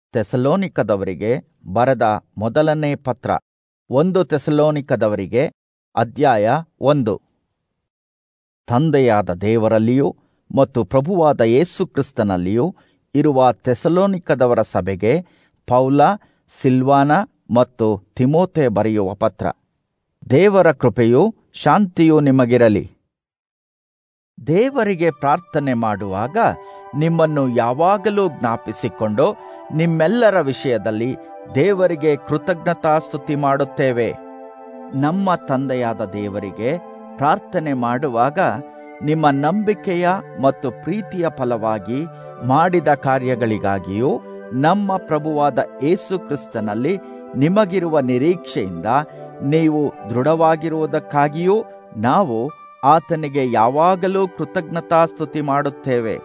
ತೆಸಲೋನಿಕದವರಿಗೆ ಬರೆದ ಮೊದಲನೇ ಪತ್ರ ಒಂದು ತೆಸಲೋನಿಕದವರಿಗೆ ಅಧ್ಯಾಯ ಒಂದು ತಂದೆಯಾದ ದೇವರಲ್ಲಿಯೂ ಮತ್ತು ಪ್ರಭುವಾದ ಯೇಸು ಕ್ರಿಸ್ತನಲ್ಲಿಯೂ ಇರುವ ತೆಸಲೋನಿಕದವರ ಸಭೆಗೆ ಪೌಲ ಸಿಲ್ವಾನ ಮತ್ತು ತಿಮೋತೆ ಬರೆಯುವ ಪತ್ರ ದೇವರ ಕೃಪೆಯೂ ಶಾಂತಿಯೂ ನಿಮಗಿರಲಿ ದೇವರಿಗೆ ಪ್ರಾರ್ಥನೆ ಮಾಡುವಾಗ ನಿಮ್ಮನ್ನು ಯಾವಾಗಲೂ ಜ್ಞಾಪಿಸಿಕೊಂಡು ನಿಮ್ಮೆಲ್ಲರ ವಿಷಯದಲ್ಲಿ ದೇವರಿಗೆ ಕೃತಜ್ಞತಾಸ್ತುತಿ ಮಾಡುತ್ತೇವೆ ನಮ್ಮ ತಂದೆಯಾದ ದೇವರಿಗೆ ಪ್ರಾರ್ಥನೆ ಮಾಡುವಾಗ ನಿಮ್ಮ ನಂಬಿಕೆಯ ಮತ್ತು ಪ್ರೀತಿಯ ಫಲವಾಗಿ ಮಾಡಿದ ಕಾರ್ಯಗಳಿಗಾಗಿಯೂ ನಮ್ಮ ಪ್ರಭುವಾದ ಏಸು ಕ್ರಿಸ್ತನಲ್ಲಿ ನಿಮಗಿರುವ ನಿರೀಕ್ಷೆಯಿಂದ ನೀವು ದೃಢವಾಗಿರುವುದಕ್ಕಾಗಿಯೂ ನಾವು ಆತನಿಗೆ ಯಾವಾಗಲೂ ಕೃತಜ್ಞತಾಸ್ತುತಿ ಮಾಡುತ್ತೇವೆ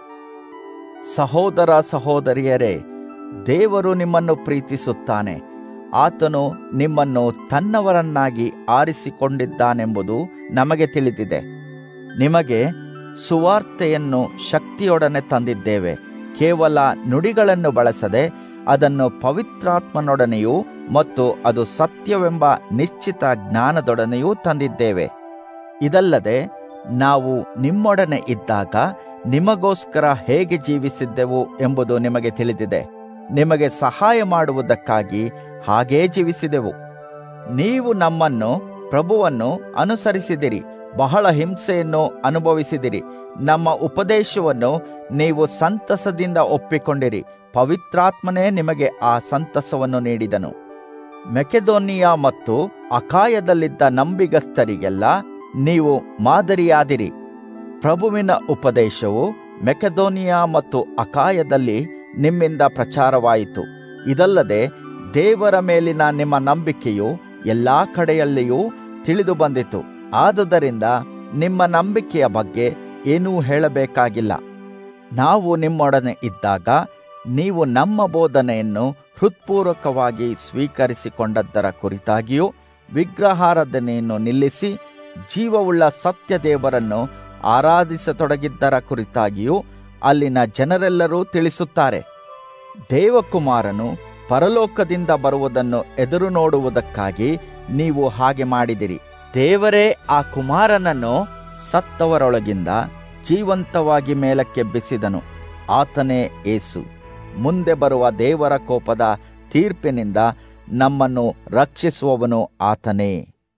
ಸಹೋದರ ಸಹೋದರಿಯರೇ ದೇವರು ನಿಮ್ಮನ್ನು ಪ್ರೀತಿಸುತ್ತಾನೆ ಆತನು ನಿಮ್ಮನ್ನು ತನ್ನವರನ್ನಾಗಿ ಆರಿಸಿಕೊಂಡಿದ್ದಾನೆಂಬುದು ನಮಗೆ ತಿಳಿದಿದೆ ನಿಮಗೆ ಸುವಾರ್ತೆಯನ್ನು ಶಕ್ತಿಯೊಡನೆ ತಂದಿದ್ದೇವೆ ಕೇವಲ ನುಡಿಗಳನ್ನು ಬಳಸದೆ ಅದನ್ನು ಪವಿತ್ರಾತ್ಮನೊಡನೆಯೂ ಮತ್ತು ಅದು ಸತ್ಯವೆಂಬ ನಿಶ್ಚಿತ ಜ್ಞಾನದೊಡನೆಯೂ ತಂದಿದ್ದೇವೆ ಇದಲ್ಲದೆ ನಾವು ನಿಮ್ಮೊಡನೆ ಇದ್ದಾಗ ನಿಮಗೋಸ್ಕರ ಹೇಗೆ ಜೀವಿಸಿದ್ದೆವು ಎಂಬುದು ನಿಮಗೆ ತಿಳಿದಿದೆ ನಿಮಗೆ ಸಹಾಯ ಮಾಡುವುದಕ್ಕಾಗಿ ಹಾಗೇ ಜೀವಿಸಿದೆವು ನೀವು ನಮ್ಮನ್ನು ಪ್ರಭುವನ್ನು ಅನುಸರಿಸಿದಿರಿ ಬಹಳ ಹಿಂಸೆಯನ್ನು ಅನುಭವಿಸಿದಿರಿ ನಮ್ಮ ಉಪದೇಶವನ್ನು ನೀವು ಸಂತಸದಿಂದ ಒಪ್ಪಿಕೊಂಡಿರಿ ಪವಿತ್ರಾತ್ಮನೇ ನಿಮಗೆ ಆ ಸಂತಸವನ್ನು ನೀಡಿದನು ಮೆಕೆದೋನಿಯಾ ಮತ್ತು ಅಕಾಯದಲ್ಲಿದ್ದ ನಂಬಿಗಸ್ತರಿಗೆಲ್ಲ ನೀವು ಮಾದರಿಯಾದಿರಿ ಪ್ರಭುವಿನ ಉಪದೇಶವು ಮೆಕೆದೋನಿಯಾ ಮತ್ತು ಅಕಾಯದಲ್ಲಿ ನಿಮ್ಮಿಂದ ಪ್ರಚಾರವಾಯಿತು ಇದಲ್ಲದೆ ದೇವರ ಮೇಲಿನ ನಿಮ್ಮ ನಂಬಿಕೆಯು ಎಲ್ಲಾ ಕಡೆಯಲ್ಲಿಯೂ ತಿಳಿದು ಬಂದಿತು ಆದುದರಿಂದ ನಿಮ್ಮ ನಂಬಿಕೆಯ ಬಗ್ಗೆ ಏನೂ ಹೇಳಬೇಕಾಗಿಲ್ಲ ನಾವು ನಿಮ್ಮೊಡನೆ ಇದ್ದಾಗ ನೀವು ನಮ್ಮ ಬೋಧನೆಯನ್ನು ಹೃತ್ಪೂರ್ವಕವಾಗಿ ಸ್ವೀಕರಿಸಿಕೊಂಡದ್ದರ ಕುರಿತಾಗಿಯೂ ವಿಗ್ರಹಾರಾಧನೆಯನ್ನು ನಿಲ್ಲಿಸಿ ಜೀವವುಳ್ಳ ಸತ್ಯ ದೇವರನ್ನು ಆರಾಧಿಸತೊಡಗಿದ್ದರ ಕುರಿತಾಗಿಯೂ ಅಲ್ಲಿನ ಜನರೆಲ್ಲರೂ ತಿಳಿಸುತ್ತಾರೆ ದೇವಕುಮಾರನು ಪರಲೋಕದಿಂದ ಬರುವುದನ್ನು ಎದುರು ನೋಡುವುದಕ್ಕಾಗಿ ನೀವು ಹಾಗೆ ಮಾಡಿದಿರಿ ದೇವರೇ ಆ ಕುಮಾರನನ್ನು ಸತ್ತವರೊಳಗಿಂದ ಜೀವಂತವಾಗಿ ಮೇಲಕ್ಕೆಬ್ಬಿಸಿದನು ಆತನೇ ಏಸು ಮುಂದೆ ಬರುವ ದೇವರ ಕೋಪದ ತೀರ್ಪಿನಿಂದ ನಮ್ಮನ್ನು ರಕ್ಷಿಸುವವನು ಆತನೇ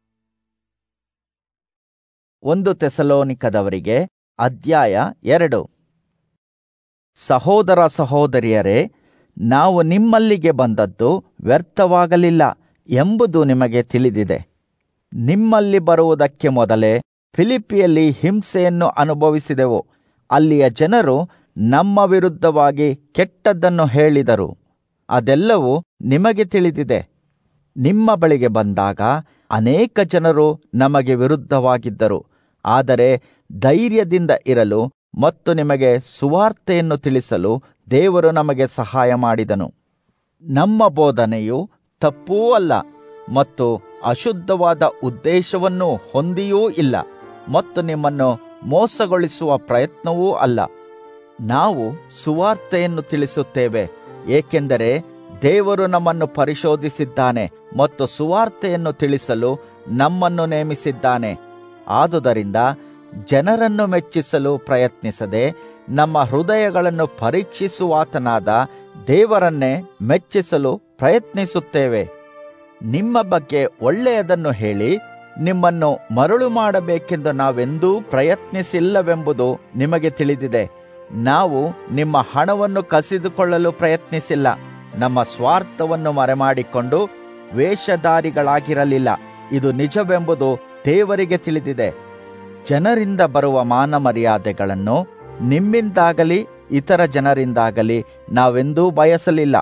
ಒಂದು ತೆಸಲೋನಿಕದವರಿಗೆ ಅಧ್ಯಾಯ ಎರಡು ಸಹೋದರ ಸಹೋದರಿಯರೇ ನಾವು ನಿಮ್ಮಲ್ಲಿಗೆ ಬಂದದ್ದು ವ್ಯರ್ಥವಾಗಲಿಲ್ಲ ಎಂಬುದು ನಿಮಗೆ ತಿಳಿದಿದೆ ನಿಮ್ಮಲ್ಲಿ ಬರುವುದಕ್ಕೆ ಮೊದಲೇ ಫಿಲಿಪಿಯಲ್ಲಿ ಹಿಂಸೆಯನ್ನು ಅನುಭವಿಸಿದೆವು ಅಲ್ಲಿಯ ಜನರು ನಮ್ಮ ವಿರುದ್ಧವಾಗಿ ಕೆಟ್ಟದ್ದನ್ನು ಹೇಳಿದರು ಅದೆಲ್ಲವೂ ನಿಮಗೆ ತಿಳಿದಿದೆ ನಿಮ್ಮ ಬಳಿಗೆ ಬಂದಾಗ ಅನೇಕ ಜನರು ನಮಗೆ ವಿರುದ್ಧವಾಗಿದ್ದರು ಆದರೆ ಧೈರ್ಯದಿಂದ ಇರಲು ಮತ್ತು ನಿಮಗೆ ಸುವಾರ್ತೆಯನ್ನು ತಿಳಿಸಲು ದೇವರು ನಮಗೆ ಸಹಾಯ ಮಾಡಿದನು ನಮ್ಮ ಬೋಧನೆಯು ತಪ್ಪೂ ಅಲ್ಲ ಮತ್ತು ಅಶುದ್ಧವಾದ ಉದ್ದೇಶವನ್ನೂ ಹೊಂದಿಯೂ ಇಲ್ಲ ಮತ್ತು ನಿಮ್ಮನ್ನು ಮೋಸಗೊಳಿಸುವ ಪ್ರಯತ್ನವೂ ಅಲ್ಲ ನಾವು ಸುವಾರ್ತೆಯನ್ನು ತಿಳಿಸುತ್ತೇವೆ ಏಕೆಂದರೆ ದೇವರು ನಮ್ಮನ್ನು ಪರಿಶೋಧಿಸಿದ್ದಾನೆ ಮತ್ತು ಸುವಾರ್ತೆಯನ್ನು ತಿಳಿಸಲು ನಮ್ಮನ್ನು ನೇಮಿಸಿದ್ದಾನೆ ಆದುದರಿಂದ ಜನರನ್ನು ಮೆಚ್ಚಿಸಲು ಪ್ರಯತ್ನಿಸದೆ ನಮ್ಮ ಹೃದಯಗಳನ್ನು ಪರೀಕ್ಷಿಸುವಾತನಾದ ದೇವರನ್ನೇ ಮೆಚ್ಚಿಸಲು ಪ್ರಯತ್ನಿಸುತ್ತೇವೆ ನಿಮ್ಮ ಬಗ್ಗೆ ಒಳ್ಳೆಯದನ್ನು ಹೇಳಿ ನಿಮ್ಮನ್ನು ಮರಳು ಮಾಡಬೇಕೆಂದು ನಾವೆಂದೂ ಪ್ರಯತ್ನಿಸಿಲ್ಲವೆಂಬುದು ನಿಮಗೆ ತಿಳಿದಿದೆ ನಾವು ನಿಮ್ಮ ಹಣವನ್ನು ಕಸಿದುಕೊಳ್ಳಲು ಪ್ರಯತ್ನಿಸಿಲ್ಲ ನಮ್ಮ ಸ್ವಾರ್ಥವನ್ನು ಮರೆಮಾಡಿಕೊಂಡು ವೇಷಧಾರಿಗಳಾಗಿರಲಿಲ್ಲ ಇದು ನಿಜವೆಂಬುದು ದೇವರಿಗೆ ತಿಳಿದಿದೆ ಜನರಿಂದ ಬರುವ ಮಾನ ಮರ್ಯಾದೆಗಳನ್ನು ನಿಮ್ಮಿಂದಾಗಲಿ ಇತರ ಜನರಿಂದಾಗಲಿ ನಾವೆಂದೂ ಬಯಸಲಿಲ್ಲ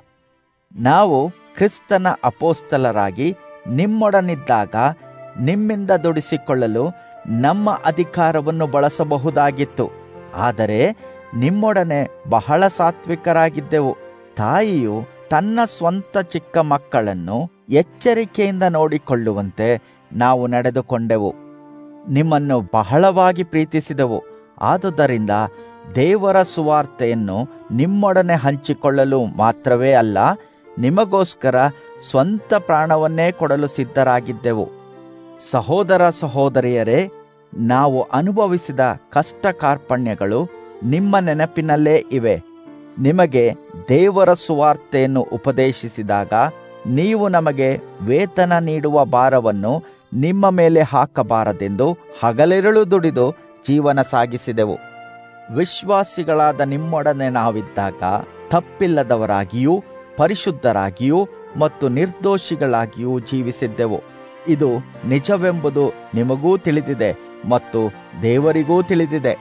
ನಾವು ಕ್ರಿಸ್ತನ ಅಪೋಸ್ತಲರಾಗಿ ನಿಮ್ಮೊಡನಿದ್ದಾಗ ನಿಮ್ಮಿಂದ ದುಡಿಸಿಕೊಳ್ಳಲು ನಮ್ಮ ಅಧಿಕಾರವನ್ನು ಬಳಸಬಹುದಾಗಿತ್ತು ಆದರೆ ನಿಮ್ಮೊಡನೆ ಬಹಳ ಸಾತ್ವಿಕರಾಗಿದ್ದೆವು ತಾಯಿಯು ತನ್ನ ಸ್ವಂತ ಚಿಕ್ಕ ಮಕ್ಕಳನ್ನು ಎಚ್ಚರಿಕೆಯಿಂದ ನೋಡಿಕೊಳ್ಳುವಂತೆ ನಾವು ನಡೆದುಕೊಂಡೆವು ನಿಮ್ಮನ್ನು ಬಹಳವಾಗಿ ಪ್ರೀತಿಸಿದೆವು ಆದುದರಿಂದ ದೇವರ ಸುವಾರ್ತೆಯನ್ನು ನಿಮ್ಮೊಡನೆ ಹಂಚಿಕೊಳ್ಳಲು ಮಾತ್ರವೇ ಅಲ್ಲ ನಿಮಗೋಸ್ಕರ ಸ್ವಂತ ಪ್ರಾಣವನ್ನೇ ಕೊಡಲು ಸಿದ್ಧರಾಗಿದ್ದೆವು ಸಹೋದರ ಸಹೋದರಿಯರೇ ನಾವು ಅನುಭವಿಸಿದ ಕಷ್ಟ ಕಾರ್ಪಣ್ಯಗಳು ನಿಮ್ಮ ನೆನಪಿನಲ್ಲೇ ಇವೆ ನಿಮಗೆ ದೇವರ ಸುವಾರ್ತೆಯನ್ನು ಉಪದೇಶಿಸಿದಾಗ ನೀವು ನಮಗೆ ವೇತನ ನೀಡುವ ಭಾರವನ್ನು ನಿಮ್ಮ ಮೇಲೆ ಹಾಕಬಾರದೆಂದು ಹಗಲಿರುಳು ದುಡಿದು ಜೀವನ ಸಾಗಿಸಿದೆವು ವಿಶ್ವಾಸಿಗಳಾದ ನಿಮ್ಮೊಡನೆ ನಾವಿದ್ದಾಗ ತಪ್ಪಿಲ್ಲದವರಾಗಿಯೂ ಪರಿಶುದ್ಧರಾಗಿಯೂ ಮತ್ತು ನಿರ್ದೋಷಿಗಳಾಗಿಯೂ ಜೀವಿಸಿದ್ದೆವು ಇದು ನಿಜವೆಂಬುದು ನಿಮಗೂ ತಿಳಿದಿದೆ ಮತ್ತು ದೇವರಿಗೂ ತಿಳಿದಿದೆ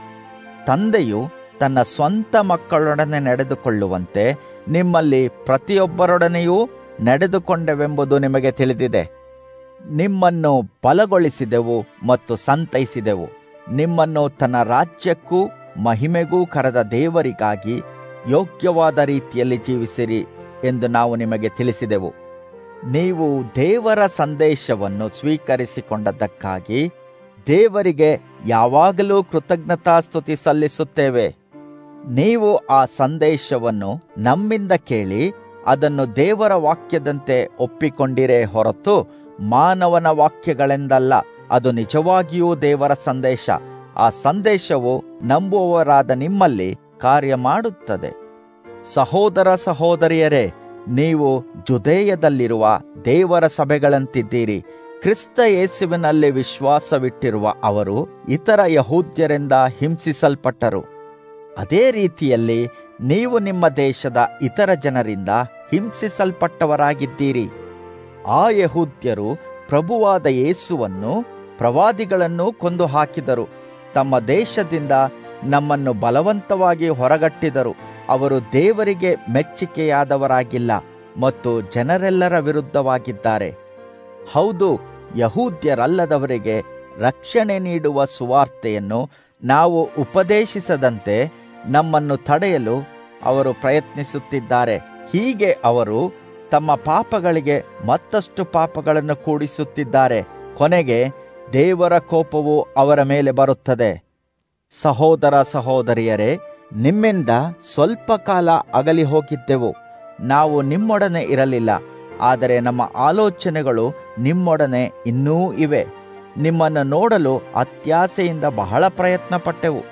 ತಂದೆಯು ತನ್ನ ಸ್ವಂತ ಮಕ್ಕಳೊಡನೆ ನಡೆದುಕೊಳ್ಳುವಂತೆ ನಿಮ್ಮಲ್ಲಿ ಪ್ರತಿಯೊಬ್ಬರೊಡನೆಯೂ ನಡೆದುಕೊಂಡೆವೆಂಬುದು ನಿಮಗೆ ತಿಳಿದಿದೆ ನಿಮ್ಮನ್ನು ಬಲಗೊಳಿಸಿದೆವು ಮತ್ತು ಸಂತೈಸಿದೆವು ನಿಮ್ಮನ್ನು ತನ್ನ ರಾಜ್ಯಕ್ಕೂ ಮಹಿಮೆಗೂ ಕರೆದ ದೇವರಿಗಾಗಿ ಯೋಗ್ಯವಾದ ರೀತಿಯಲ್ಲಿ ಜೀವಿಸಿರಿ ಎಂದು ನಾವು ನಿಮಗೆ ತಿಳಿಸಿದೆವು ನೀವು ದೇವರ ಸಂದೇಶವನ್ನು ಸ್ವೀಕರಿಸಿಕೊಂಡದ್ದಕ್ಕಾಗಿ ದೇವರಿಗೆ ಯಾವಾಗಲೂ ಕೃತಜ್ಞತಾಸ್ತುತಿ ಸಲ್ಲಿಸುತ್ತೇವೆ ನೀವು ಆ ಸಂದೇಶವನ್ನು ನಮ್ಮಿಂದ ಕೇಳಿ ಅದನ್ನು ದೇವರ ವಾಕ್ಯದಂತೆ ಒಪ್ಪಿಕೊಂಡಿರೇ ಹೊರತು ಮಾನವನ ವಾಕ್ಯಗಳೆಂದಲ್ಲ ಅದು ನಿಜವಾಗಿಯೂ ದೇವರ ಸಂದೇಶ ಆ ಸಂದೇಶವು ನಂಬುವವರಾದ ನಿಮ್ಮಲ್ಲಿ ಕಾರ್ಯ ಮಾಡುತ್ತದೆ ಸಹೋದರ ಸಹೋದರಿಯರೇ ನೀವು ಜುದೇಯದಲ್ಲಿರುವ ದೇವರ ಸಭೆಗಳಂತಿದ್ದೀರಿ ಕ್ರಿಸ್ತ ಯೇಸುವಿನಲ್ಲಿ ವಿಶ್ವಾಸವಿಟ್ಟಿರುವ ಅವರು ಇತರ ಯಹೂದ್ಯರಿಂದ ಹಿಂಸಿಸಲ್ಪಟ್ಟರು ಅದೇ ರೀತಿಯಲ್ಲಿ ನೀವು ನಿಮ್ಮ ದೇಶದ ಇತರ ಜನರಿಂದ ಹಿಂಸಿಸಲ್ಪಟ್ಟವರಾಗಿದ್ದೀರಿ ಆ ಯಹೂದ್ಯರು ಪ್ರಭುವಾದ ಯೇಸುವನ್ನು ಪ್ರವಾದಿಗಳನ್ನು ಕೊಂದು ಹಾಕಿದರು ತಮ್ಮ ದೇಶದಿಂದ ನಮ್ಮನ್ನು ಬಲವಂತವಾಗಿ ಹೊರಗಟ್ಟಿದರು ಅವರು ದೇವರಿಗೆ ಮೆಚ್ಚಿಕೆಯಾದವರಾಗಿಲ್ಲ ಮತ್ತು ಜನರೆಲ್ಲರ ವಿರುದ್ಧವಾಗಿದ್ದಾರೆ ಹೌದು ಯಹೂದ್ಯರಲ್ಲದವರಿಗೆ ರಕ್ಷಣೆ ನೀಡುವ ಸುವಾರ್ತೆಯನ್ನು ನಾವು ಉಪದೇಶಿಸದಂತೆ ನಮ್ಮನ್ನು ತಡೆಯಲು ಅವರು ಪ್ರಯತ್ನಿಸುತ್ತಿದ್ದಾರೆ ಹೀಗೆ ಅವರು ತಮ್ಮ ಪಾಪಗಳಿಗೆ ಮತ್ತಷ್ಟು ಪಾಪಗಳನ್ನು ಕೂಡಿಸುತ್ತಿದ್ದಾರೆ ಕೊನೆಗೆ ದೇವರ ಕೋಪವು ಅವರ ಮೇಲೆ ಬರುತ್ತದೆ ಸಹೋದರ ಸಹೋದರಿಯರೇ ನಿಮ್ಮಿಂದ ಸ್ವಲ್ಪ ಕಾಲ ಅಗಲಿ ಹೋಗಿದ್ದೆವು ನಾವು ನಿಮ್ಮೊಡನೆ ಇರಲಿಲ್ಲ ಆದರೆ ನಮ್ಮ ಆಲೋಚನೆಗಳು ನಿಮ್ಮೊಡನೆ ಇನ್ನೂ ಇವೆ ನಿಮ್ಮನ್ನು ನೋಡಲು ಅತ್ಯಾಸೆಯಿಂದ ಬಹಳ ಪ್ರಯತ್ನ ಪಟ್ಟೆವು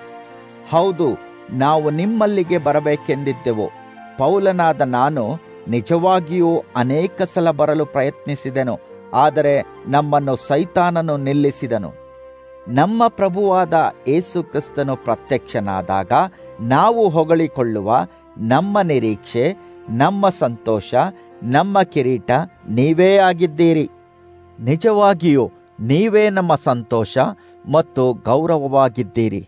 ಹೌದು ನಾವು ನಿಮ್ಮಲ್ಲಿಗೆ ಬರಬೇಕೆಂದಿದ್ದೆವು ಪೌಲನಾದ ನಾನು ನಿಜವಾಗಿಯೂ ಅನೇಕ ಸಲ ಬರಲು ಪ್ರಯತ್ನಿಸಿದೆನು ಆದರೆ ನಮ್ಮನ್ನು ಸೈತಾನನು ನಿಲ್ಲಿಸಿದನು ನಮ್ಮ ಪ್ರಭುವಾದ ಏಸು ಕ್ರಿಸ್ತನು ಪ್ರತ್ಯಕ್ಷನಾದಾಗ ನಾವು ಹೊಗಳಿಕೊಳ್ಳುವ ನಮ್ಮ ನಿರೀಕ್ಷೆ ನಮ್ಮ ಸಂತೋಷ ನಮ್ಮ ಕಿರೀಟ ನೀವೇ ಆಗಿದ್ದೀರಿ ನಿಜವಾಗಿಯೂ ನೀವೇ ನಮ್ಮ ಸಂತೋಷ ಮತ್ತು ಗೌರವವಾಗಿದ್ದೀರಿ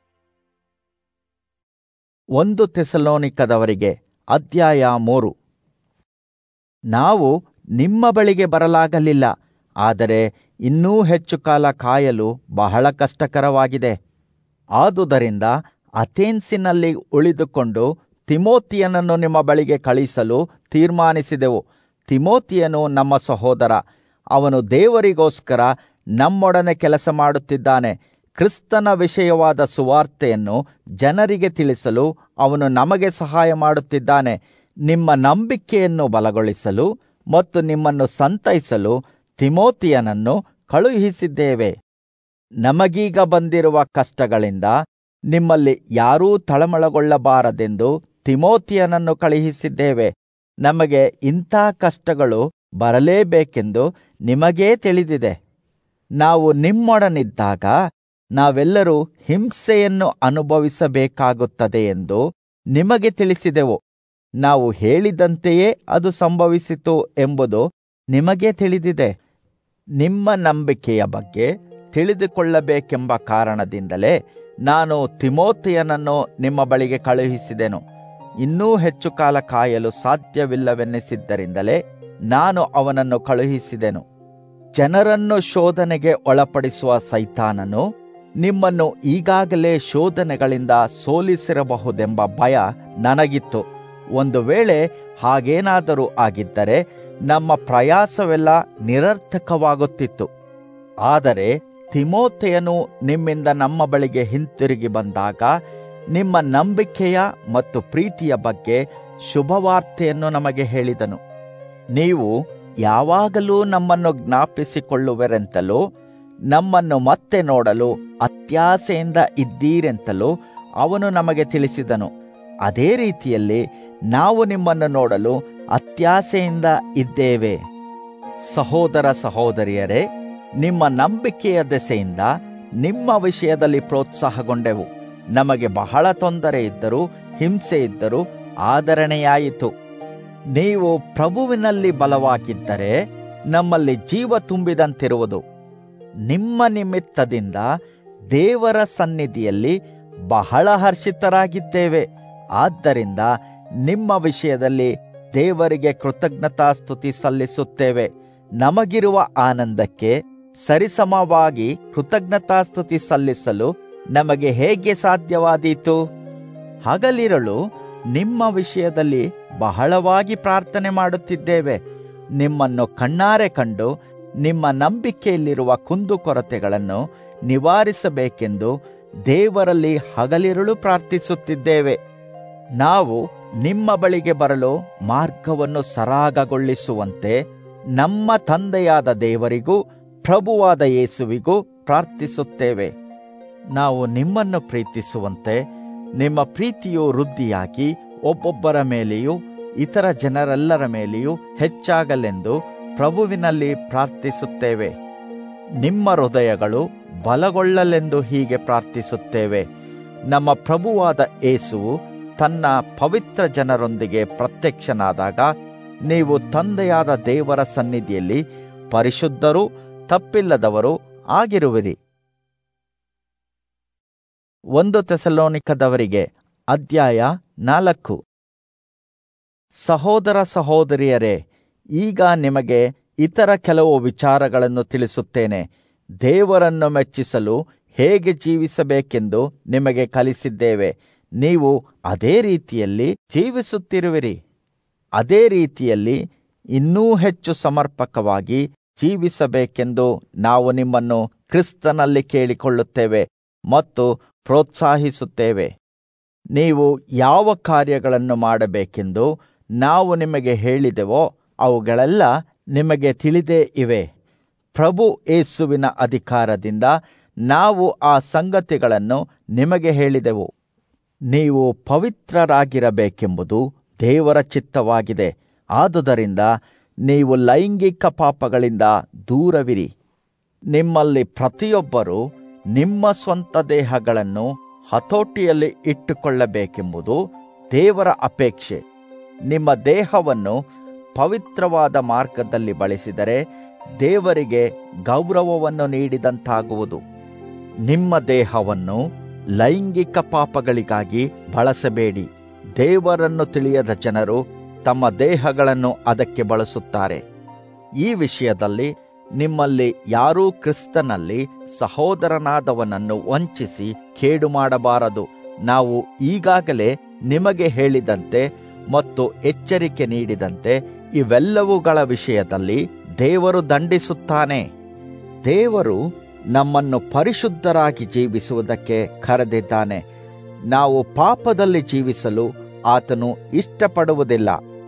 ಒಂದು ತೆಸಲೋನಿಕದವರಿಗೆ ಅಧ್ಯಾಯ ಮೂರು ನಾವು ನಿಮ್ಮ ಬಳಿಗೆ ಬರಲಾಗಲಿಲ್ಲ ಆದರೆ ಇನ್ನೂ ಹೆಚ್ಚು ಕಾಲ ಕಾಯಲು ಬಹಳ ಕಷ್ಟಕರವಾಗಿದೆ ಆದುದರಿಂದ ಅಥೇನ್ಸಿನಲ್ಲಿ ಉಳಿದುಕೊಂಡು ತಿಮೋತಿಯನನ್ನು ನಿಮ್ಮ ಬಳಿಗೆ ಕಳಿಸಲು ತೀರ್ಮಾನಿಸಿದೆವು ತಿಮೋತಿಯನು ನಮ್ಮ ಸಹೋದರ ಅವನು ದೇವರಿಗೋಸ್ಕರ ನಮ್ಮೊಡನೆ ಕೆಲಸ ಮಾಡುತ್ತಿದ್ದಾನೆ ಕ್ರಿಸ್ತನ ವಿಷಯವಾದ ಸುವಾರ್ತೆಯನ್ನು ಜನರಿಗೆ ತಿಳಿಸಲು ಅವನು ನಮಗೆ ಸಹಾಯ ಮಾಡುತ್ತಿದ್ದಾನೆ ನಿಮ್ಮ ನಂಬಿಕೆಯನ್ನು ಬಲಗೊಳಿಸಲು ಮತ್ತು ನಿಮ್ಮನ್ನು ಸಂತೈಸಲು ತಿಮೋತಿಯನನ್ನು ಕಳುಹಿಸಿದ್ದೇವೆ ನಮಗೀಗ ಬಂದಿರುವ ಕಷ್ಟಗಳಿಂದ ನಿಮ್ಮಲ್ಲಿ ಯಾರೂ ತಳಮಳಗೊಳ್ಳಬಾರದೆಂದು ತಿಮೋತಿಯನನ್ನು ಕಳುಹಿಸಿದ್ದೇವೆ ನಮಗೆ ಇಂಥ ಕಷ್ಟಗಳು ಬರಲೇಬೇಕೆಂದು ನಿಮಗೇ ತಿಳಿದಿದೆ ನಾವು ನಿಮ್ಮೊಡನಿದ್ದಾಗ ನಾವೆಲ್ಲರೂ ಹಿಂಸೆಯನ್ನು ಅನುಭವಿಸಬೇಕಾಗುತ್ತದೆ ಎಂದು ನಿಮಗೆ ತಿಳಿಸಿದೆವು ನಾವು ಹೇಳಿದಂತೆಯೇ ಅದು ಸಂಭವಿಸಿತು ಎಂಬುದು ನಿಮಗೆ ತಿಳಿದಿದೆ ನಿಮ್ಮ ನಂಬಿಕೆಯ ಬಗ್ಗೆ ತಿಳಿದುಕೊಳ್ಳಬೇಕೆಂಬ ಕಾರಣದಿಂದಲೇ ನಾನು ತಿಮೋತಿಯನನ್ನು ನಿಮ್ಮ ಬಳಿಗೆ ಕಳುಹಿಸಿದೆನು ಇನ್ನೂ ಹೆಚ್ಚು ಕಾಲ ಕಾಯಲು ಸಾಧ್ಯವಿಲ್ಲವೆನ್ನಿಸಿದ್ದರಿಂದಲೇ ನಾನು ಅವನನ್ನು ಕಳುಹಿಸಿದೆನು ಜನರನ್ನು ಶೋಧನೆಗೆ ಒಳಪಡಿಸುವ ಸೈತಾನನು ನಿಮ್ಮನ್ನು ಈಗಾಗಲೇ ಶೋಧನೆಗಳಿಂದ ಸೋಲಿಸಿರಬಹುದೆಂಬ ಭಯ ನನಗಿತ್ತು ಒಂದು ವೇಳೆ ಹಾಗೇನಾದರೂ ಆಗಿದ್ದರೆ ನಮ್ಮ ಪ್ರಯಾಸವೆಲ್ಲ ನಿರರ್ಥಕವಾಗುತ್ತಿತ್ತು ಆದರೆ ತಿಮೋತೆಯನು ನಿಮ್ಮಿಂದ ನಮ್ಮ ಬಳಿಗೆ ಹಿಂತಿರುಗಿ ಬಂದಾಗ ನಿಮ್ಮ ನಂಬಿಕೆಯ ಮತ್ತು ಪ್ರೀತಿಯ ಬಗ್ಗೆ ಶುಭವಾರ್ತೆಯನ್ನು ನಮಗೆ ಹೇಳಿದನು ನೀವು ಯಾವಾಗಲೂ ನಮ್ಮನ್ನು ಜ್ಞಾಪಿಸಿಕೊಳ್ಳುವರೆಂತಲೂ ನಮ್ಮನ್ನು ಮತ್ತೆ ನೋಡಲು ಅತ್ಯಾಸೆಯಿಂದ ಇದ್ದೀರೆಂತಲೂ ಅವನು ನಮಗೆ ತಿಳಿಸಿದನು ಅದೇ ರೀತಿಯಲ್ಲಿ ನಾವು ನಿಮ್ಮನ್ನು ನೋಡಲು ಅತ್ಯಾಸೆಯಿಂದ ಇದ್ದೇವೆ ಸಹೋದರ ಸಹೋದರಿಯರೇ ನಿಮ್ಮ ನಂಬಿಕೆಯ ದೆಸೆಯಿಂದ ನಿಮ್ಮ ವಿಷಯದಲ್ಲಿ ಪ್ರೋತ್ಸಾಹಗೊಂಡೆವು ನಮಗೆ ಬಹಳ ತೊಂದರೆ ಇದ್ದರೂ ಹಿಂಸೆ ಇದ್ದರೂ ಆದರಣೆಯಾಯಿತು ನೀವು ಪ್ರಭುವಿನಲ್ಲಿ ಬಲವಾಗಿದ್ದರೆ ನಮ್ಮಲ್ಲಿ ಜೀವ ತುಂಬಿದಂತಿರುವುದು ನಿಮ್ಮ ನಿಮಿತ್ತದಿಂದ ದೇವರ ಸನ್ನಿಧಿಯಲ್ಲಿ ಬಹಳ ಹರ್ಷಿತರಾಗಿದ್ದೇವೆ ಆದ್ದರಿಂದ ನಿಮ್ಮ ವಿಷಯದಲ್ಲಿ ದೇವರಿಗೆ ಕೃತಜ್ಞತಾಸ್ತುತಿ ಸಲ್ಲಿಸುತ್ತೇವೆ ನಮಗಿರುವ ಆನಂದಕ್ಕೆ ಸರಿಸಮವಾಗಿ ಕೃತಜ್ಞತಾಸ್ತುತಿ ಸಲ್ಲಿಸಲು ನಮಗೆ ಹೇಗೆ ಸಾಧ್ಯವಾದೀತು ಹಗಲಿರಳು ನಿಮ್ಮ ವಿಷಯದಲ್ಲಿ ಬಹಳವಾಗಿ ಪ್ರಾರ್ಥನೆ ಮಾಡುತ್ತಿದ್ದೇವೆ ನಿಮ್ಮನ್ನು ಕಣ್ಣಾರೆ ಕಂಡು ನಿಮ್ಮ ನಂಬಿಕೆಯಲ್ಲಿರುವ ಕುಂದುಕೊರತೆಗಳನ್ನು ನಿವಾರಿಸಬೇಕೆಂದು ದೇವರಲ್ಲಿ ಹಗಲಿರುಳು ಪ್ರಾರ್ಥಿಸುತ್ತಿದ್ದೇವೆ ನಾವು ನಿಮ್ಮ ಬಳಿಗೆ ಬರಲು ಮಾರ್ಗವನ್ನು ಸರಾಗಗೊಳಿಸುವಂತೆ ನಮ್ಮ ತಂದೆಯಾದ ದೇವರಿಗೂ ಪ್ರಭುವಾದ ಯೇಸುವಿಗೂ ಪ್ರಾರ್ಥಿಸುತ್ತೇವೆ ನಾವು ನಿಮ್ಮನ್ನು ಪ್ರೀತಿಸುವಂತೆ ನಿಮ್ಮ ಪ್ರೀತಿಯು ವೃದ್ಧಿಯಾಗಿ ಒಬ್ಬೊಬ್ಬರ ಮೇಲೆಯೂ ಇತರ ಜನರೆಲ್ಲರ ಮೇಲೆಯೂ ಹೆಚ್ಚಾಗಲೆಂದು ಪ್ರಭುವಿನಲ್ಲಿ ಪ್ರಾರ್ಥಿಸುತ್ತೇವೆ ನಿಮ್ಮ ಹೃದಯಗಳು ಬಲಗೊಳ್ಳಲೆಂದು ಹೀಗೆ ಪ್ರಾರ್ಥಿಸುತ್ತೇವೆ ನಮ್ಮ ಪ್ರಭುವಾದ ಏಸುವು ತನ್ನ ಪವಿತ್ರ ಜನರೊಂದಿಗೆ ಪ್ರತ್ಯಕ್ಷನಾದಾಗ ನೀವು ತಂದೆಯಾದ ದೇವರ ಸನ್ನಿಧಿಯಲ್ಲಿ ಪರಿಶುದ್ಧರೂ ತಪ್ಪಿಲ್ಲದವರು ಆಗಿರುವಿರಿ ಒಂದು ತೆಸಲೋನಿಕದವರಿಗೆ ಅಧ್ಯಾಯ ನಾಲ್ಕು ಸಹೋದರ ಸಹೋದರಿಯರೇ ಈಗ ನಿಮಗೆ ಇತರ ಕೆಲವು ವಿಚಾರಗಳನ್ನು ತಿಳಿಸುತ್ತೇನೆ ದೇವರನ್ನು ಮೆಚ್ಚಿಸಲು ಹೇಗೆ ಜೀವಿಸಬೇಕೆಂದು ನಿಮಗೆ ಕಲಿಸಿದ್ದೇವೆ ನೀವು ಅದೇ ರೀತಿಯಲ್ಲಿ ಜೀವಿಸುತ್ತಿರುವಿರಿ ಅದೇ ರೀತಿಯಲ್ಲಿ ಇನ್ನೂ ಹೆಚ್ಚು ಸಮರ್ಪಕವಾಗಿ ಜೀವಿಸಬೇಕೆಂದು ನಾವು ನಿಮ್ಮನ್ನು ಕ್ರಿಸ್ತನಲ್ಲಿ ಕೇಳಿಕೊಳ್ಳುತ್ತೇವೆ ಮತ್ತು ಪ್ರೋತ್ಸಾಹಿಸುತ್ತೇವೆ ನೀವು ಯಾವ ಕಾರ್ಯಗಳನ್ನು ಮಾಡಬೇಕೆಂದು ನಾವು ನಿಮಗೆ ಹೇಳಿದೆವೋ ಅವುಗಳೆಲ್ಲ ನಿಮಗೆ ತಿಳಿದೇ ಇವೆ ಪ್ರಭು ಏಸುವಿನ ಅಧಿಕಾರದಿಂದ ನಾವು ಆ ಸಂಗತಿಗಳನ್ನು ನಿಮಗೆ ಹೇಳಿದೆವು ನೀವು ಪವಿತ್ರರಾಗಿರಬೇಕೆಂಬುದು ದೇವರ ಚಿತ್ತವಾಗಿದೆ ಆದುದರಿಂದ ನೀವು ಲೈಂಗಿಕ ಪಾಪಗಳಿಂದ ದೂರವಿರಿ ನಿಮ್ಮಲ್ಲಿ ಪ್ರತಿಯೊಬ್ಬರೂ ನಿಮ್ಮ ಸ್ವಂತ ದೇಹಗಳನ್ನು ಹತೋಟಿಯಲ್ಲಿ ಇಟ್ಟುಕೊಳ್ಳಬೇಕೆಂಬುದು ದೇವರ ಅಪೇಕ್ಷೆ ನಿಮ್ಮ ದೇಹವನ್ನು ಪವಿತ್ರವಾದ ಮಾರ್ಗದಲ್ಲಿ ಬಳಸಿದರೆ ದೇವರಿಗೆ ಗೌರವವನ್ನು ನೀಡಿದಂತಾಗುವುದು ನಿಮ್ಮ ದೇಹವನ್ನು ಲೈಂಗಿಕ ಪಾಪಗಳಿಗಾಗಿ ಬಳಸಬೇಡಿ ದೇವರನ್ನು ತಿಳಿಯದ ಜನರು ತಮ್ಮ ದೇಹಗಳನ್ನು ಅದಕ್ಕೆ ಬಳಸುತ್ತಾರೆ ಈ ವಿಷಯದಲ್ಲಿ ನಿಮ್ಮಲ್ಲಿ ಯಾರೂ ಕ್ರಿಸ್ತನಲ್ಲಿ ಸಹೋದರನಾದವನನ್ನು ವಂಚಿಸಿ ಕೇಡು ಮಾಡಬಾರದು ನಾವು ಈಗಾಗಲೇ ನಿಮಗೆ ಹೇಳಿದಂತೆ ಮತ್ತು ಎಚ್ಚರಿಕೆ ನೀಡಿದಂತೆ ಇವೆಲ್ಲವುಗಳ ವಿಷಯದಲ್ಲಿ ದೇವರು ದಂಡಿಸುತ್ತಾನೆ ದೇವರು ನಮ್ಮನ್ನು ಪರಿಶುದ್ಧರಾಗಿ ಜೀವಿಸುವುದಕ್ಕೆ ಕರೆದಿದ್ದಾನೆ ನಾವು ಪಾಪದಲ್ಲಿ ಜೀವಿಸಲು ಆತನು ಇಷ್ಟಪಡುವುದಿಲ್ಲ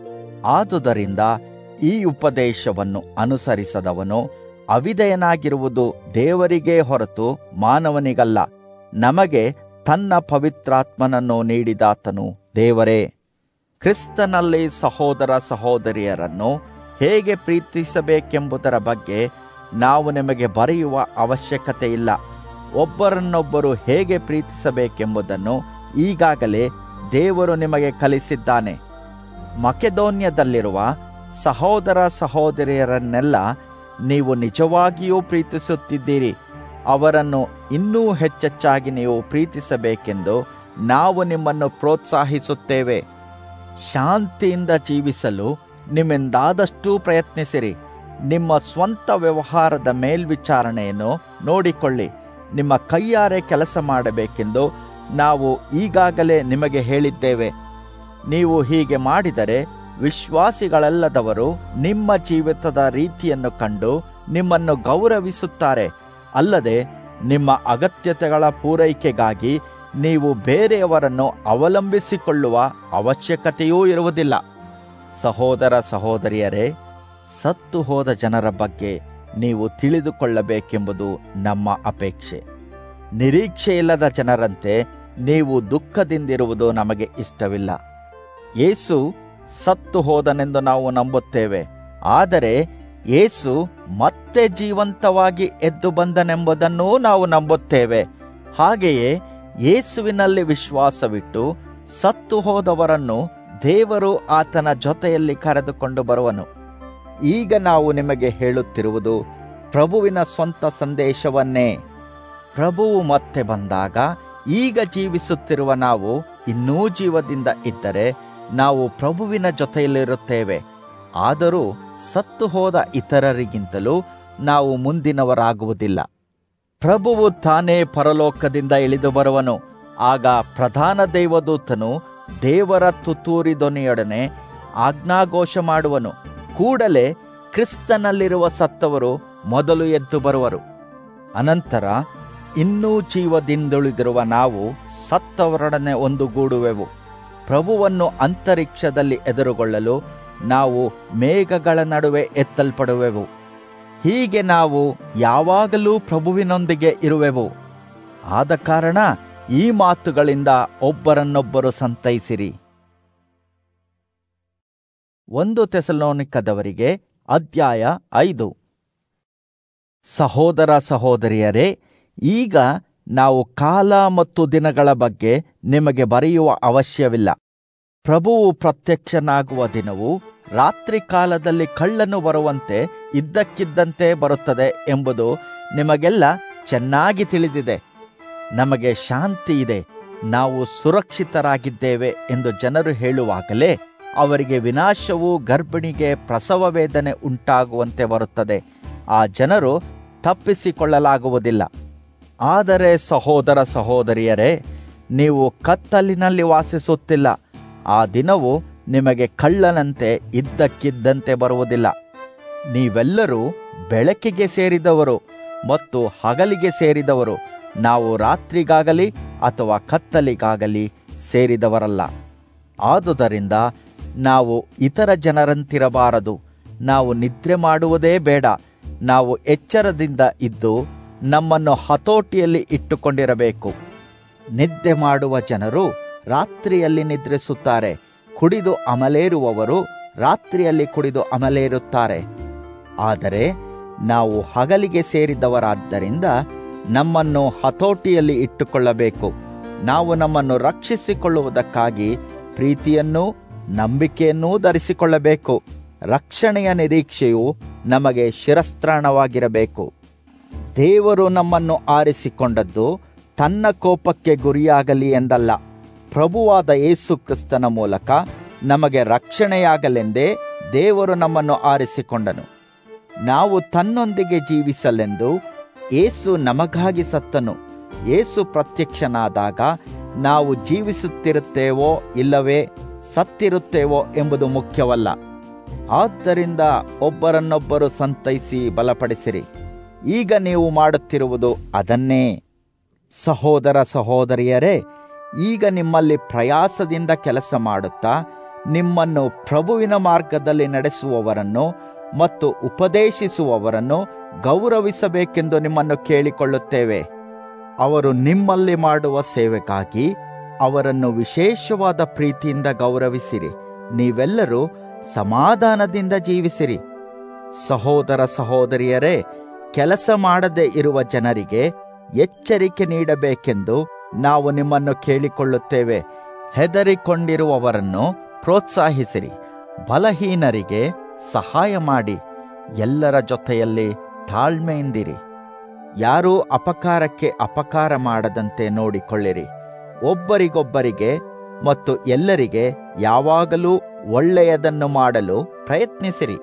ಆದುದರಿಂದ ಈ ಉಪದೇಶವನ್ನು ಅನುಸರಿಸದವನು ಅವಿಧೇಯನಾಗಿರುವುದು ದೇವರಿಗೇ ಹೊರತು ಮಾನವನಿಗಲ್ಲ ನಮಗೆ ತನ್ನ ಪವಿತ್ರಾತ್ಮನನ್ನು ನೀಡಿದಾತನು ದೇವರೇ ಕ್ರಿಸ್ತನಲ್ಲಿ ಸಹೋದರ ಸಹೋದರಿಯರನ್ನು ಹೇಗೆ ಪ್ರೀತಿಸಬೇಕೆಂಬುದರ ಬಗ್ಗೆ ನಾವು ನಿಮಗೆ ಬರೆಯುವ ಅವಶ್ಯಕತೆ ಇಲ್ಲ ಒಬ್ಬರನ್ನೊಬ್ಬರು ಹೇಗೆ ಪ್ರೀತಿಸಬೇಕೆಂಬುದನ್ನು ಈಗಾಗಲೇ ದೇವರು ನಿಮಗೆ ಕಲಿಸಿದ್ದಾನೆ ಮಕೆದೋನ್ಯದಲ್ಲಿರುವ ಸಹೋದರ ಸಹೋದರಿಯರನ್ನೆಲ್ಲ ನೀವು ನಿಜವಾಗಿಯೂ ಪ್ರೀತಿಸುತ್ತಿದ್ದೀರಿ ಅವರನ್ನು ಇನ್ನೂ ಹೆಚ್ಚೆಚ್ಚಾಗಿ ನೀವು ಪ್ರೀತಿಸಬೇಕೆಂದು ನಾವು ನಿಮ್ಮನ್ನು ಪ್ರೋತ್ಸಾಹಿಸುತ್ತೇವೆ ಶಾಂತಿಯಿಂದ ಜೀವಿಸಲು ನಿಮ್ಮಿಂದಾದಷ್ಟೂ ಪ್ರಯತ್ನಿಸಿರಿ ನಿಮ್ಮ ಸ್ವಂತ ವ್ಯವಹಾರದ ಮೇಲ್ವಿಚಾರಣೆಯನ್ನು ನೋಡಿಕೊಳ್ಳಿ ನಿಮ್ಮ ಕೈಯಾರೆ ಕೆಲಸ ಮಾಡಬೇಕೆಂದು ನಾವು ಈಗಾಗಲೇ ನಿಮಗೆ ಹೇಳಿದ್ದೇವೆ ನೀವು ಹೀಗೆ ಮಾಡಿದರೆ ವಿಶ್ವಾಸಿಗಳಲ್ಲದವರು ನಿಮ್ಮ ಜೀವಿತದ ರೀತಿಯನ್ನು ಕಂಡು ನಿಮ್ಮನ್ನು ಗೌರವಿಸುತ್ತಾರೆ ಅಲ್ಲದೆ ನಿಮ್ಮ ಅಗತ್ಯತೆಗಳ ಪೂರೈಕೆಗಾಗಿ ನೀವು ಬೇರೆಯವರನ್ನು ಅವಲಂಬಿಸಿಕೊಳ್ಳುವ ಅವಶ್ಯಕತೆಯೂ ಇರುವುದಿಲ್ಲ ಸಹೋದರ ಸಹೋದರಿಯರೇ ಸತ್ತು ಹೋದ ಜನರ ಬಗ್ಗೆ ನೀವು ತಿಳಿದುಕೊಳ್ಳಬೇಕೆಂಬುದು ನಮ್ಮ ಅಪೇಕ್ಷೆ ನಿರೀಕ್ಷೆಯಿಲ್ಲದ ಜನರಂತೆ ನೀವು ದುಃಖದಿಂದಿರುವುದು ನಮಗೆ ಇಷ್ಟವಿಲ್ಲ ಯೇಸು ಸತ್ತು ಹೋದನೆಂದು ನಾವು ನಂಬುತ್ತೇವೆ ಆದರೆ ಯೇಸು ಮತ್ತೆ ಜೀವಂತವಾಗಿ ಎದ್ದು ಬಂದನೆಂಬುದನ್ನೂ ನಾವು ನಂಬುತ್ತೇವೆ ಹಾಗೆಯೇ ಯೇಸುವಿನಲ್ಲಿ ವಿಶ್ವಾಸವಿಟ್ಟು ಸತ್ತು ಹೋದವರನ್ನು ದೇವರು ಆತನ ಜೊತೆಯಲ್ಲಿ ಕರೆದುಕೊಂಡು ಬರುವನು ಈಗ ನಾವು ನಿಮಗೆ ಹೇಳುತ್ತಿರುವುದು ಪ್ರಭುವಿನ ಸ್ವಂತ ಸಂದೇಶವನ್ನೇ ಪ್ರಭುವು ಮತ್ತೆ ಬಂದಾಗ ಈಗ ಜೀವಿಸುತ್ತಿರುವ ನಾವು ಇನ್ನೂ ಜೀವದಿಂದ ಇದ್ದರೆ ನಾವು ಪ್ರಭುವಿನ ಜೊತೆಯಲ್ಲಿರುತ್ತೇವೆ ಆದರೂ ಸತ್ತು ಹೋದ ಇತರರಿಗಿಂತಲೂ ನಾವು ಮುಂದಿನವರಾಗುವುದಿಲ್ಲ ಪ್ರಭುವು ತಾನೇ ಪರಲೋಕದಿಂದ ಇಳಿದು ಬರುವನು ಆಗ ಪ್ರಧಾನ ದೇವದೂತನು ದೇವರ ತುತ್ತೂರಿ ಧ್ವನಿಯೊಡನೆ ಆಜ್ಞಾಘೋಷ ಮಾಡುವನು ಕೂಡಲೇ ಕ್ರಿಸ್ತನಲ್ಲಿರುವ ಸತ್ತವರು ಮೊದಲು ಎದ್ದು ಬರುವರು ಅನಂತರ ಇನ್ನೂ ಜೀವದಿಂದುಳಿದಿರುವ ನಾವು ಸತ್ತವರೊಡನೆ ಒಂದುಗೂಡುವೆವು ಪ್ರಭುವನ್ನು ಅಂತರಿಕ್ಷದಲ್ಲಿ ಎದುರುಗೊಳ್ಳಲು ನಾವು ಮೇಘಗಳ ನಡುವೆ ಎತ್ತಲ್ಪಡುವೆವು ಹೀಗೆ ನಾವು ಯಾವಾಗಲೂ ಪ್ರಭುವಿನೊಂದಿಗೆ ಇರುವೆವು ಆದ ಕಾರಣ ಈ ಮಾತುಗಳಿಂದ ಒಬ್ಬರನ್ನೊಬ್ಬರು ಸಂತೈಸಿರಿ ಒಂದು ತೆಸಲೋನಿಕದವರಿಗೆ ಅಧ್ಯಾಯ ಐದು ಸಹೋದರ ಸಹೋದರಿಯರೇ ಈಗ ನಾವು ಕಾಲ ಮತ್ತು ದಿನಗಳ ಬಗ್ಗೆ ನಿಮಗೆ ಬರೆಯುವ ಅವಶ್ಯವಿಲ್ಲ ಪ್ರಭುವು ಪ್ರತ್ಯಕ್ಷನಾಗುವ ದಿನವು ರಾತ್ರಿ ಕಾಲದಲ್ಲಿ ಕಳ್ಳನು ಬರುವಂತೆ ಇದ್ದಕ್ಕಿದ್ದಂತೆ ಬರುತ್ತದೆ ಎಂಬುದು ನಿಮಗೆಲ್ಲ ಚೆನ್ನಾಗಿ ತಿಳಿದಿದೆ ನಮಗೆ ಶಾಂತಿ ಇದೆ ನಾವು ಸುರಕ್ಷಿತರಾಗಿದ್ದೇವೆ ಎಂದು ಜನರು ಹೇಳುವಾಗಲೇ ಅವರಿಗೆ ವಿನಾಶವು ಗರ್ಭಿಣಿಗೆ ಪ್ರಸವ ವೇದನೆ ಉಂಟಾಗುವಂತೆ ಬರುತ್ತದೆ ಆ ಜನರು ತಪ್ಪಿಸಿಕೊಳ್ಳಲಾಗುವುದಿಲ್ಲ ಆದರೆ ಸಹೋದರ ಸಹೋದರಿಯರೇ ನೀವು ಕತ್ತಲಿನಲ್ಲಿ ವಾಸಿಸುತ್ತಿಲ್ಲ ಆ ದಿನವು ನಿಮಗೆ ಕಳ್ಳನಂತೆ ಇದ್ದಕ್ಕಿದ್ದಂತೆ ಬರುವುದಿಲ್ಲ ನೀವೆಲ್ಲರೂ ಬೆಳಕಿಗೆ ಸೇರಿದವರು ಮತ್ತು ಹಗಲಿಗೆ ಸೇರಿದವರು ನಾವು ರಾತ್ರಿಗಾಗಲಿ ಅಥವಾ ಕತ್ತಲಿಗಾಗಲಿ ಸೇರಿದವರಲ್ಲ ಆದುದರಿಂದ ನಾವು ಇತರ ಜನರಂತಿರಬಾರದು ನಾವು ನಿದ್ರೆ ಮಾಡುವುದೇ ಬೇಡ ನಾವು ಎಚ್ಚರದಿಂದ ಇದ್ದು ನಮ್ಮನ್ನು ಹತೋಟಿಯಲ್ಲಿ ಇಟ್ಟುಕೊಂಡಿರಬೇಕು ನಿದ್ದೆ ಮಾಡುವ ಜನರು ರಾತ್ರಿಯಲ್ಲಿ ನಿದ್ರಿಸುತ್ತಾರೆ ಕುಡಿದು ಅಮಲೇರುವವರು ರಾತ್ರಿಯಲ್ಲಿ ಕುಡಿದು ಅಮಲೇರುತ್ತಾರೆ ಆದರೆ ನಾವು ಹಗಲಿಗೆ ಸೇರಿದವರಾದ್ದರಿಂದ ನಮ್ಮನ್ನು ಹತೋಟಿಯಲ್ಲಿ ಇಟ್ಟುಕೊಳ್ಳಬೇಕು ನಾವು ನಮ್ಮನ್ನು ರಕ್ಷಿಸಿಕೊಳ್ಳುವುದಕ್ಕಾಗಿ ಪ್ರೀತಿಯನ್ನೂ ನಂಬಿಕೆಯನ್ನೂ ಧರಿಸಿಕೊಳ್ಳಬೇಕು ರಕ್ಷಣೆಯ ನಿರೀಕ್ಷೆಯು ನಮಗೆ ಶಿರಸ್ತ್ರಾಣವಾಗಿರಬೇಕು ದೇವರು ನಮ್ಮನ್ನು ಆರಿಸಿಕೊಂಡದ್ದು ತನ್ನ ಕೋಪಕ್ಕೆ ಗುರಿಯಾಗಲಿ ಎಂದಲ್ಲ ಪ್ರಭುವಾದ ಯೇಸು ಕ್ರಿಸ್ತನ ಮೂಲಕ ನಮಗೆ ರಕ್ಷಣೆಯಾಗಲೆಂದೇ ದೇವರು ನಮ್ಮನ್ನು ಆರಿಸಿಕೊಂಡನು ನಾವು ತನ್ನೊಂದಿಗೆ ಜೀವಿಸಲೆಂದು ಏಸು ನಮಗಾಗಿ ಸತ್ತನು ಏಸು ಪ್ರತ್ಯಕ್ಷನಾದಾಗ ನಾವು ಜೀವಿಸುತ್ತಿರುತ್ತೇವೋ ಇಲ್ಲವೇ ಸತ್ತಿರುತ್ತೇವೋ ಎಂಬುದು ಮುಖ್ಯವಲ್ಲ ಆದ್ದರಿಂದ ಒಬ್ಬರನ್ನೊಬ್ಬರು ಸಂತೈಸಿ ಬಲಪಡಿಸಿರಿ ಈಗ ನೀವು ಮಾಡುತ್ತಿರುವುದು ಅದನ್ನೇ ಸಹೋದರ ಸಹೋದರಿಯರೇ ಈಗ ನಿಮ್ಮಲ್ಲಿ ಪ್ರಯಾಸದಿಂದ ಕೆಲಸ ಮಾಡುತ್ತಾ ನಿಮ್ಮನ್ನು ಪ್ರಭುವಿನ ಮಾರ್ಗದಲ್ಲಿ ನಡೆಸುವವರನ್ನು ಮತ್ತು ಉಪದೇಶಿಸುವವರನ್ನು ಗೌರವಿಸಬೇಕೆಂದು ನಿಮ್ಮನ್ನು ಕೇಳಿಕೊಳ್ಳುತ್ತೇವೆ ಅವರು ನಿಮ್ಮಲ್ಲಿ ಮಾಡುವ ಸೇವೆಗಾಗಿ ಅವರನ್ನು ವಿಶೇಷವಾದ ಪ್ರೀತಿಯಿಂದ ಗೌರವಿಸಿರಿ ನೀವೆಲ್ಲರೂ ಸಮಾಧಾನದಿಂದ ಜೀವಿಸಿರಿ ಸಹೋದರ ಸಹೋದರಿಯರೇ ಕೆಲಸ ಮಾಡದೆ ಇರುವ ಜನರಿಗೆ ಎಚ್ಚರಿಕೆ ನೀಡಬೇಕೆಂದು ನಾವು ನಿಮ್ಮನ್ನು ಕೇಳಿಕೊಳ್ಳುತ್ತೇವೆ ಹೆದರಿಕೊಂಡಿರುವವರನ್ನು ಪ್ರೋತ್ಸಾಹಿಸಿರಿ ಬಲಹೀನರಿಗೆ ಸಹಾಯ ಮಾಡಿ ಎಲ್ಲರ ಜೊತೆಯಲ್ಲಿ ತಾಳ್ಮೆಯಿಂದಿರಿ ಯಾರೂ ಅಪಕಾರಕ್ಕೆ ಅಪಕಾರ ಮಾಡದಂತೆ ನೋಡಿಕೊಳ್ಳಿರಿ ಒಬ್ಬರಿಗೊಬ್ಬರಿಗೆ ಮತ್ತು ಎಲ್ಲರಿಗೆ ಯಾವಾಗಲೂ ಒಳ್ಳೆಯದನ್ನು ಮಾಡಲು ಪ್ರಯತ್ನಿಸಿರಿ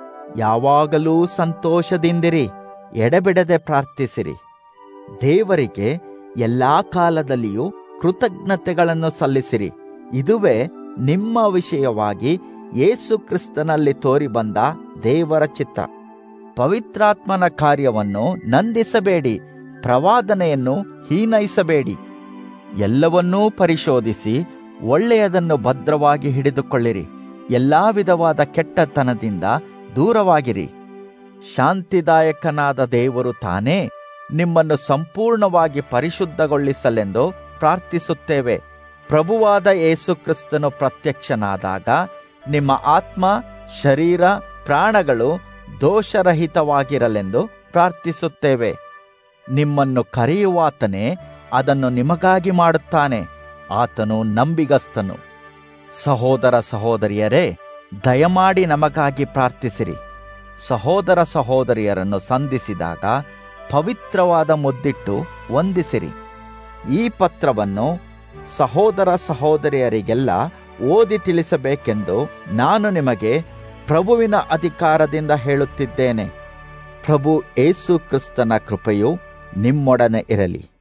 ಯಾವಾಗಲೂ ಸಂತೋಷದಿಂದಿರಿ ಎಡೆಬಿಡದೆ ಪ್ರಾರ್ಥಿಸಿರಿ ದೇವರಿಗೆ ಎಲ್ಲಾ ಕಾಲದಲ್ಲಿಯೂ ಕೃತಜ್ಞತೆಗಳನ್ನು ಸಲ್ಲಿಸಿರಿ ಇದುವೇ ನಿಮ್ಮ ವಿಷಯವಾಗಿ ಯೇಸು ಕ್ರಿಸ್ತನಲ್ಲಿ ತೋರಿಬಂದ ದೇವರ ಚಿತ್ತ ಪವಿತ್ರಾತ್ಮನ ಕಾರ್ಯವನ್ನು ನಂದಿಸಬೇಡಿ ಪ್ರವಾದನೆಯನ್ನು ಹೀನೈಸಬೇಡಿ ಎಲ್ಲವನ್ನೂ ಪರಿಶೋಧಿಸಿ ಒಳ್ಳೆಯದನ್ನು ಭದ್ರವಾಗಿ ಹಿಡಿದುಕೊಳ್ಳಿರಿ ಎಲ್ಲಾ ವಿಧವಾದ ಕೆಟ್ಟತನದಿಂದ ದೂರವಾಗಿರಿ ಶಾಂತಿದಾಯಕನಾದ ದೇವರು ತಾನೇ ನಿಮ್ಮನ್ನು ಸಂಪೂರ್ಣವಾಗಿ ಪರಿಶುದ್ಧಗೊಳಿಸಲೆಂದು ಪ್ರಾರ್ಥಿಸುತ್ತೇವೆ ಪ್ರಭುವಾದ ಯೇಸುಕ್ರಿಸ್ತನು ಪ್ರತ್ಯಕ್ಷನಾದಾಗ ನಿಮ್ಮ ಆತ್ಮ ಶರೀರ ಪ್ರಾಣಗಳು ದೋಷರಹಿತವಾಗಿರಲೆಂದು ಪ್ರಾರ್ಥಿಸುತ್ತೇವೆ ನಿಮ್ಮನ್ನು ಕರೆಯುವಾತನೇ ಅದನ್ನು ನಿಮಗಾಗಿ ಮಾಡುತ್ತಾನೆ ಆತನು ನಂಬಿಗಸ್ತನು ಸಹೋದರ ಸಹೋದರಿಯರೇ ದಯಮಾಡಿ ನಮಗಾಗಿ ಪ್ರಾರ್ಥಿಸಿರಿ ಸಹೋದರ ಸಹೋದರಿಯರನ್ನು ಸಂಧಿಸಿದಾಗ ಪವಿತ್ರವಾದ ಮುದ್ದಿಟ್ಟು ವಂದಿಸಿರಿ ಈ ಪತ್ರವನ್ನು ಸಹೋದರ ಸಹೋದರಿಯರಿಗೆಲ್ಲ ಓದಿ ತಿಳಿಸಬೇಕೆಂದು ನಾನು ನಿಮಗೆ ಪ್ರಭುವಿನ ಅಧಿಕಾರದಿಂದ ಹೇಳುತ್ತಿದ್ದೇನೆ ಪ್ರಭು ಏಸು ಕ್ರಿಸ್ತನ ಕೃಪೆಯು ನಿಮ್ಮೊಡನೆ ಇರಲಿ